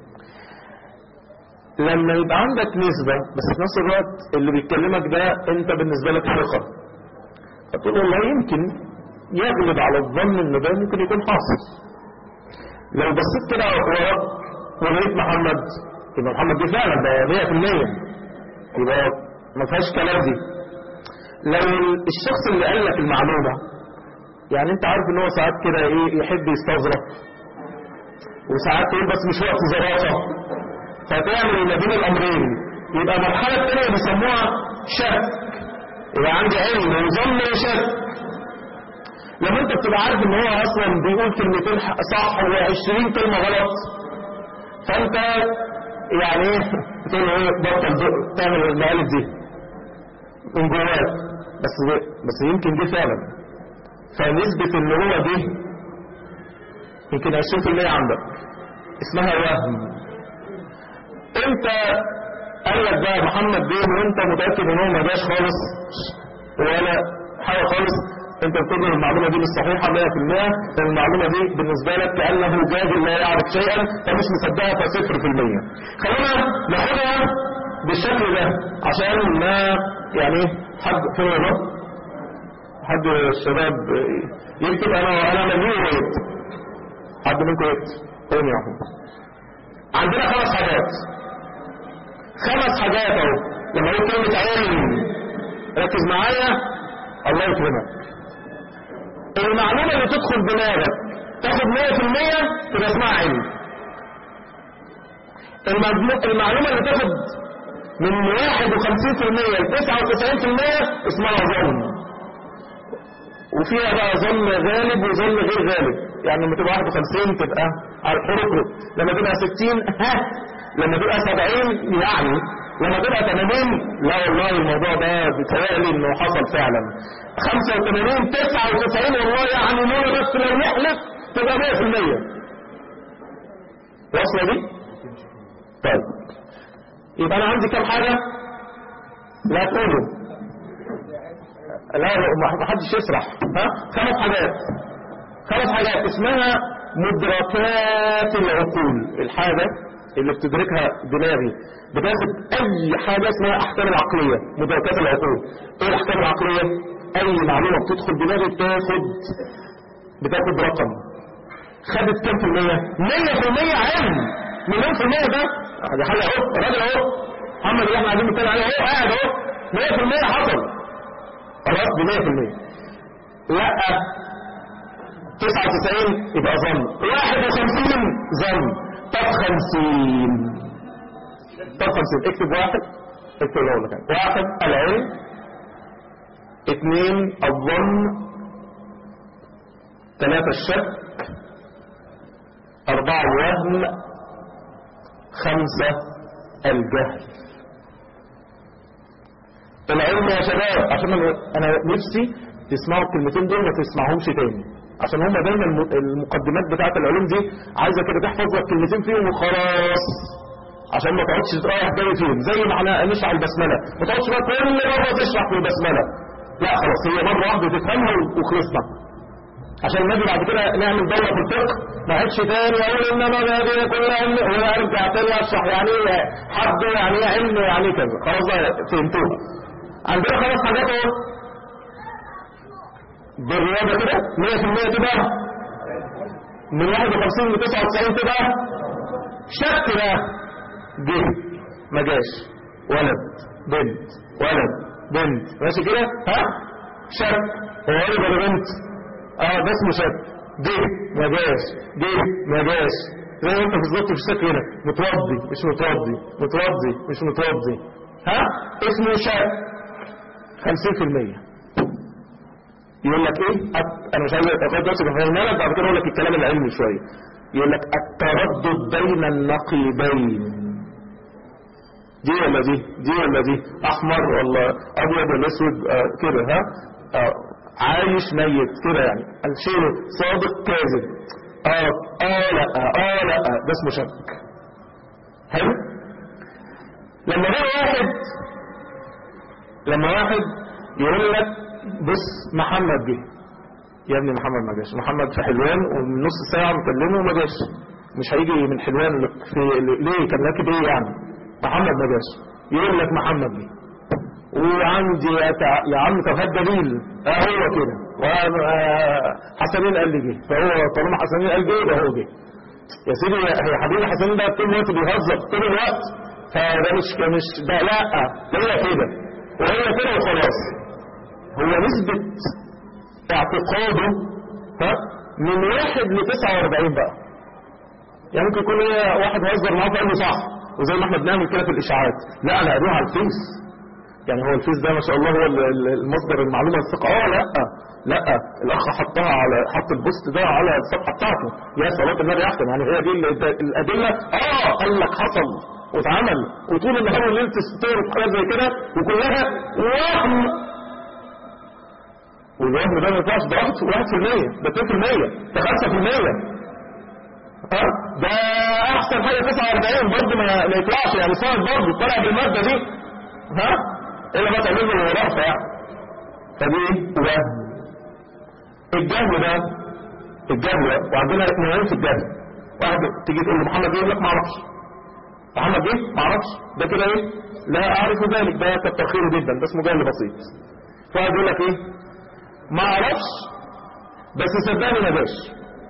لما يبقى عندك نسبة بس في نفس الوقت اللي بيتكلمك ده انت بالنسبة لك ثقة فتقول والله يمكن يغلب على الظن ان ده ممكن يكون حاصل لو بصيت كده وراك ولقيت محمد يبقى محمد دي فعلا ده 100% يبقى ما فيهاش كلام دي لو الشخص اللي قال لك المعلومة يعني انت عارف ان هو ساعات كده ايه يحب يستظرف وساعات تقول بس مش وقت زرافة فتعمل ما بين الامرين يبقى المرحلة الثانية بيسموها شك يبقى عندي علم وظن وشك لما انت بتبقى عارف ان هو اصلا بيقول كلمتين صح و20 كلمة غلط فانت يعني ايه تقول له ايه بطل تعمل المقالب دي من جواك بس بس يمكن دي فعلا فنسبة ان هو دي يمكن 20% عندك اسمها وهم انت قال لك بقى محمد بيه وانت متأكد ان هو ما جاش خالص ولا حاجة خالص انت بتقول المعلومة دي مش صحيحة 100% لان المعلومة دي بالنسبة لك كأنه جاهل لا يعرف شيئا فمش مصدقها فصفر في المية خلينا ناخدها بالشكل ده عشان ما يعني حد فين ولا حد الشباب يكتب انا انا مليون ويت حد منكم يكتب قوم يا احمد عندنا خمس حاجات خمس حاجات اهو لما يقول كلمة علم ركز معايا الله يكرمك المعلومة اللي تدخل دماغك تاخد 100% تبقى اسمها علم المعلومة اللي تاخد من 51% ل 99% اسمها ظن وفيها بقى ظن غالب وظن غير غالب يعني لما تبقى 51 تبقى على الحروف لما تبقى 60 ها لما تبقى 70 يعني لما تبقى 80 لا والله الموضوع ده بيتهيألي انه حصل فعلا 85 99 والله يعني مرة بس لو نحلف تبقى 100% واصلة دي؟ طيب يبقى انا عندي كام حاجة؟ لا تقولوا لا ما حدش يسرح ها خمس حاجات خمس حاجات اسمها مدركات العقول الحاجة اللي بتدركها دماغي بتاخد اي حاجة اسمها احكام العقلية مدركات العقول ايه الاحكام العقلية اي معلومة بتدخل دماغي بتاخد بتاخد رقم خدت كام في المية مية في المية علم مليون في المية ده دي حاجة اهو الراجل اهو محمد اللي احنا قاعدين بنتكلم عليه اهو قاعد اهو مية في المية حصل خلاص دي مية في المية لا 99 يبقى ظن 51 ظن طب 50 طب 50 اكتب واحد اكتب الاول كان واحد العلم اثنين الظن ثلاثة الشك أربعة الوهم خمسة الجهل العلم يا شباب عشان أنا نفسي تسمعوا الكلمتين دول ما تسمعهمش تاني عشان هم دايما المقدمات بتاعت العلوم دي عايزة كده تحفظ لك كلمتين فيهم وخلاص عشان ما تقعدش رايح جاي فيهم زي ما احنا نشرح البسمله ما تقعدش بقى كل مره تشرح في البسمله لا خلاص هي مره واحده تفهمها وخلصنا عشان نجي بعد كده نعمل دوره في الفقه ما عادش تاني اقول انما هذه كلها علم هو ارجع تاني اشرح يعني ايه حد يعني ايه علم يعني ايه كذا خلاص بقى فهمتوها عندنا خلاص حاجات اهو بالرياضه كده 100% تبقى من 51 ل 99 تبقى شك بقى جه ما جاش ولد بنت ولد بنت ماشي كده ها شك هو ولد ولا بنت اه ده اسمه شك جه ما جاش جه ما جاش زي ما انت بالظبط في الشك هنا متوضي مش متوضي متوضي مش متوضي ها اسمه شك 50% يقول لك ايه أت... انا مش عايز اتفاد بس بفهمها لك بعد كده اقول لك الكلام العلمي شويه يقول لك التردد بين النقيضين دي ولا دي دي ولا دي احمر ولا ابيض ولا اسود آه كده ها آه عايش ميت كده يعني الشيء صادق كاذب اه اه لا اه لا ده اسمه شك حلو لما جه واحد لما واحد يقول لك بص محمد جه يا ابني محمد ما جاش محمد في حلوان ومن نص ساعه مكلمه وما جاش مش هيجي من حلوان في ليه كان راكب ايه يعني محمد ما جاش يقول لك محمد جه وعندي يا, تع... يا عم طب هات دليل اه هو كده حسنين قال لي جه فهو طالما حسنين قال جه يبقى هو جه يا سيدي يا حبيبي حسنين ده طول الوقت بيهزر طول الوقت فده مش مش ده لا هي كده وهي كده وخلاص هو نسبة اعتقاده ها من واحد ل 49 بقى يعني ممكن يكون هي واحد هزر معاه فقال له صح وزي ما احنا بنعمل كده في الاشاعات لا انا قالوها على الفيس يعني هو الفيس ده ما شاء الله هو المصدر المعلومه الثقه اه لا لا الاخ حطها على حط البوست ده على الصفحه بتاعته يا صلاه النبي احسن يعني هي دي الادله اه قال لك حصل واتعمل وطول النهار وليله الستور وحاجات زي كده وكلها وهم والوهم ده ما ينفعش ده 1% ده 2% ده 5% ها ده احسن حاجه 49 برضه ما, ما يطلعش يعني صار برضه طلع بالماده دي ها الا بقى تعمل له رأسه يعني فدي وهم الجهل ده الجهل ده وعندنا نوعين في الجهل واحد تيجي تقول له محمد يقول لك ما اعرفش محمد ايه ما اعرفش ده كده ايه لا اعرف ذلك ده كتر خيره جدا ده اسمه جهل بسيط فواحد يقول لك ايه ما اعرفش بس صدقني ما جاش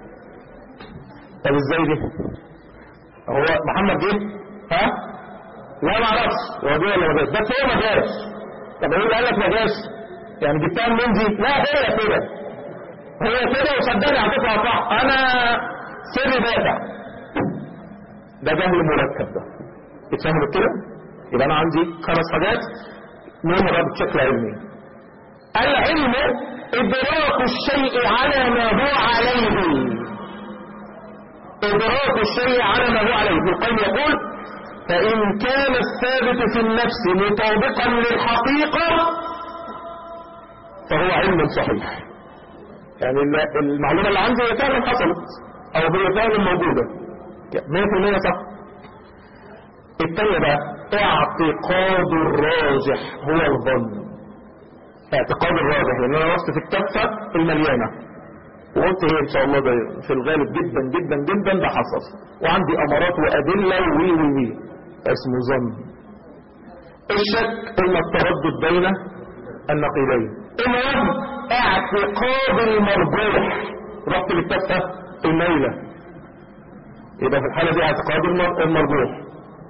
طب ازاي دي هو محمد جه ها لا ما اعرفش هو جه ولا ما جاش بس هو ما جاش طب هو قال لك ما جاش يعني جبتها منين دي لا هي كده هي كده وصدقني هتطلع صح انا سري دافع ده جهل مركب ده اتفهمت كده يبقى انا عندي خمس حاجات نمرة بشكل علمي العلم إدراك الشيء على ما هو عليه إدراك الشيء على ما هو عليه ابن القيم يقول فإن كان الثابت في النفس مطابقا للحقيقة فهو علم صحيح يعني المعلومة اللي عندي هي فعلا حصلت أو هي فعلا موجودة 100% صح التانية بقى اعتقاد الراجح هو الظن اعتقاد الراجح لان انا وصفت في الكفة المليانة وقلت هي ان شاء الله ده في الغالب جدا جدا جدا ده حصل وعندي امارات وادلة وي وي وي اسمه ظن الشك ان التردد بين النقيضين الوهم اعتقاد المرجوح ربط للكفة الميلة يبقى في الحالة دي اعتقاد المرجوح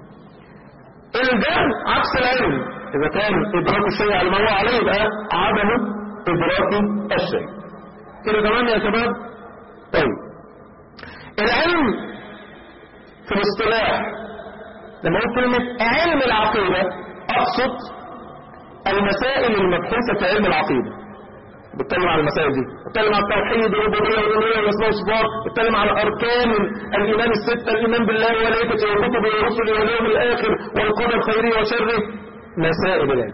الجهل عكس العلم إذا كان إدراك الشيء على ما هو عليه يبقى عدم إدراك الشيء كده تمام يا شباب طيب العلم في الاصطلاح لما قلت كلمة علم العقيدة أقصد المسائل المبحوثة في علم العقيدة بتكلم على المسائل دي بتكلم على التوحيد والربوبيه والالوهيه والاسماء والصفات بتكلم على اركان الايمان السته الايمان بالله وملائكته وكتبه ورسله واليوم الاخر والقدر خيره وشره مسائل العلم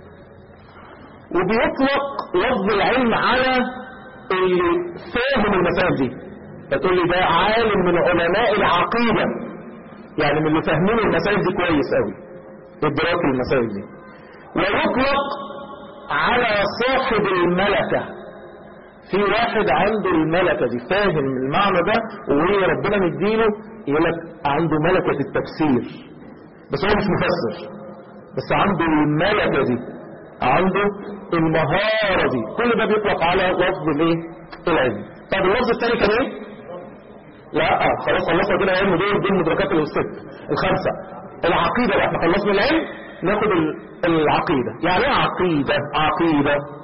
وبيطلق لفظ العلم على اللي فاهم المسائل دي فتقول لي ده عالم من علماء العقيده يعني من اللي فاهمين المسائل دي كويس قوي ادراك المسائل دي ويطلق على صاحب الملكة في واحد عنده الملكة دي فاهم المعنى ده وهي ربنا مدينه يقول لك عنده ملكة التفسير بس هو مش مفسر بس عنده الملكة دي عنده المهارة دي كل ده بيطلق على لفظ الايه العلم طب اللفظ الثاني كان ايه لا خلاص خلصنا كده علم دول دي المدركات الست الخمسة العقيدة بقى احنا خلصنا العلم ناخد العقيدة يعني ايه عقيدة عقيدة